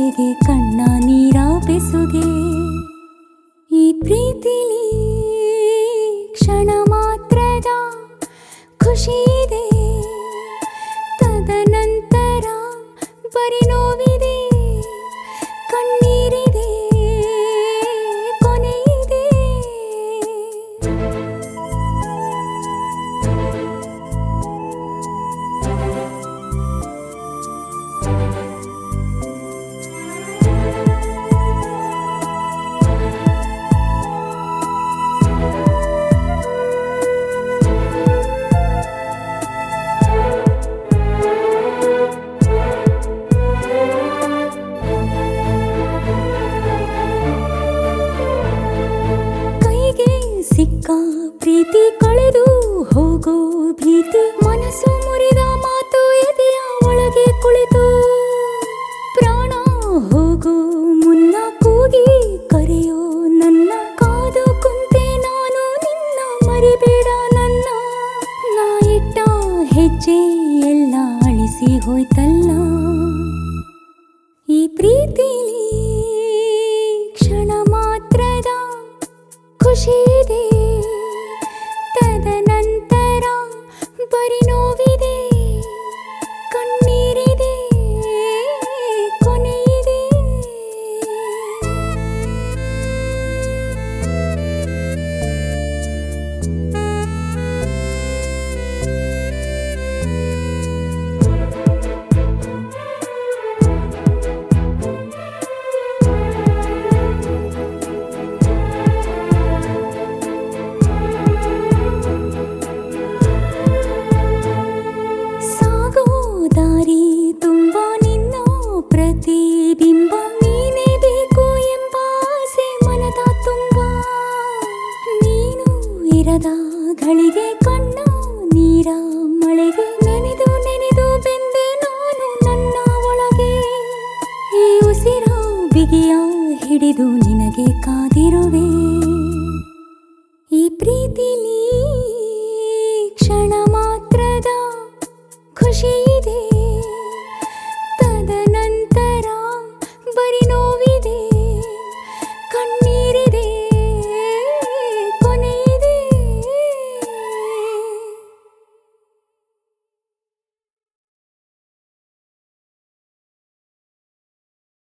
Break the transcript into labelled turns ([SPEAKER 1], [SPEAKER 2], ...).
[SPEAKER 1] ಕಣ್ಣಿಗೆ ಕಣ್ಣ ನೀರ ಬೆಸುಗೆ ಈ ಪ್ರೀತಿಲಿ ಕ್ಷಣ ಮಾತ್ರದ ಖುಷಿ ಇದೆ ತದನಂತರ ಬರಿ ನೋವಿದೆ ಕಣ್ಣೀರಿದೆ ಕೊನೆಯಿದೆ ಕೈಗೆ ಸಿಕ್ಕ ಪ್ರೀತಿ ಕಳೆದು ಹೋಗೋ ಭೀತಿ ಮನಸ್ಸು ಮುರಿದ ಮಾತು ಎದೆಯ ಒಳಗೆ ಕುಳಿತು ಪ್ರಾಣ ಹೋಗೋ ಮುನ್ನ ಕೂಗಿ ಕರೆಯೋ ನನ್ನ ಕಾದು ಕುಂತೆ ನಾನು ನಿನ್ನ ಮರಿಬೇಡ ನನ್ನ ನಾ ಇಟ್ಟ ಹೆಜ್ಜೆ ಎಲ್ಲ ಅಳಿಸಿ ಹೋಯ್ತಲ್ಲ